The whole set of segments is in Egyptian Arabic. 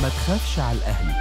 ما تخافش على الأهلي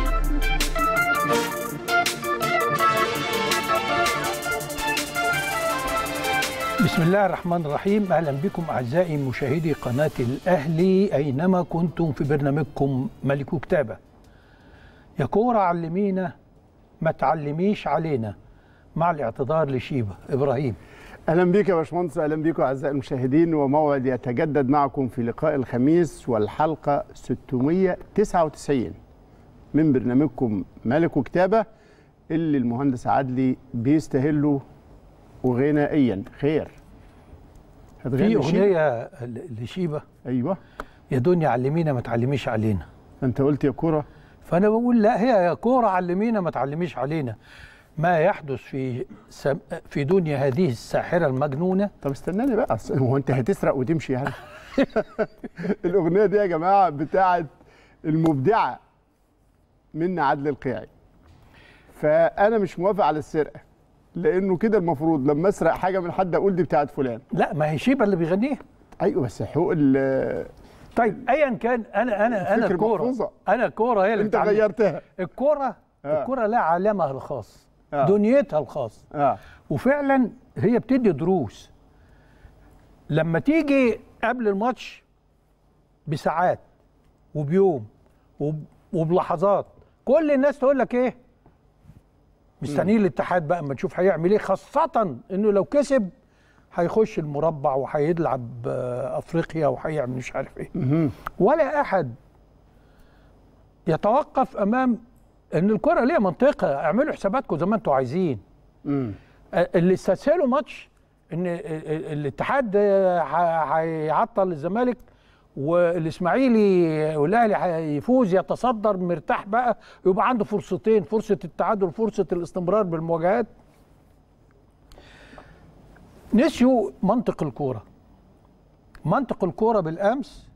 بسم الله الرحمن الرحيم اهلا بكم اعزائي مشاهدي قناه الاهلي اينما كنتم في برنامجكم ملك كتابه يا كوره علمينا ما تعلميش علينا مع الاعتذار لشيبه ابراهيم اهلا بيك يا باشمهندس اهلا بيكم اعزائي المشاهدين وموعد يتجدد معكم في لقاء الخميس والحلقه 699 من برنامجكم ملك وكتابه اللي المهندس عدلي بيستهله وغنائيا خير في هتغني شيء؟ اغنيه لشيبه ايوه يا دنيا علمينا ما تعلميش علينا انت قلت يا كوره فانا بقول لا هي يا كوره علمينا ما تعلميش علينا ما يحدث في سم... في دنيا هذه الساحره المجنونه طب استناني بقى أصل هو انت هتسرق وتمشي يعني الاغنيه دي يا جماعه بتاعت المبدعه منى عدل القيعي فانا مش موافق على السرقه لانه كده المفروض لما اسرق حاجه من حد اقول دي بتاعت فلان لا ما هي شيبه اللي بيغنيها ايوه بس حقوق ال- طيب ايا كان انا انا انا الفكر كوره محفوظة. انا كوره هي اللي انت بتعلم. غيرتها الكوره آه. الكوره لها عالمها الخاص آه. دنيتها الخاص اه وفعلا هي بتدي دروس لما تيجي قبل الماتش بساعات وبيوم وب- وبلحظات كل الناس تقول لك ايه مستنيين الاتحاد بقى اما نشوف هيعمل ايه خاصة انه لو كسب هيخش المربع وهيلعب آه، افريقيا وهيعمل مش عارف ايه مهم. ولا احد يتوقف امام ان الكره ليها منطقه اعملوا حساباتكم زي ما انتم عايزين مم. اللي استسهلوا ماتش ان ال- ال- الاتحاد ه- هيعطل الزمالك والاسماعيلي والاهلي هيفوز يتصدر مرتاح بقى يبقى عنده فرصتين فرصه التعادل فرصه الاستمرار بالمواجهات نسيوا منطق الكوره منطق الكوره بالامس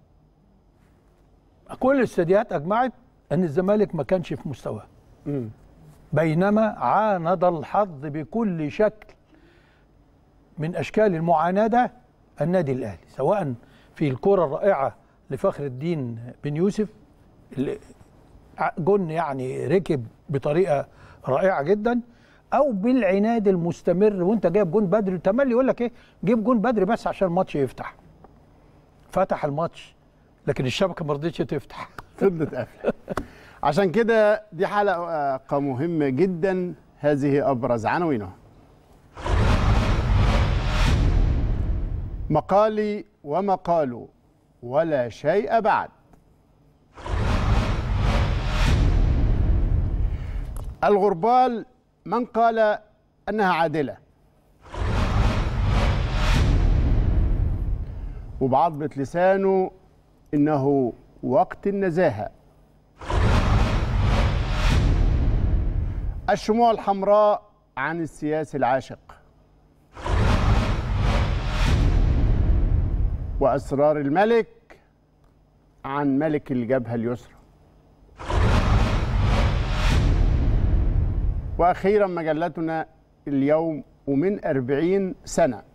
كل الاستاديات اجمعت ان الزمالك ما كانش في مستواه مم. بينما عاند الحظ بكل شكل من اشكال المعانده النادي الاهلي سواء في الكره الرائعه لفخر الدين بن يوسف اللي ع- جن يعني ركب بطريقه رائعه جدا او بالعناد المستمر وانت جايب جون بدري تملي يقول لك ايه جيب جون بدري بس عشان الماتش يفتح فتح الماتش لكن الشبكه ما رضتش تفتح فضلت قافله عشان كده دي حلقه مهمه جدا هذه ابرز عناوينها مقالي ومقال ولا شيء بعد الغربال من قال انها عادله وبعضبة لسانه انه وقت النزاهه الشموع الحمراء عن السياسي العاشق واسرار الملك عن ملك الجبهه اليسرى واخيرا مجلتنا اليوم ومن أربعين سنه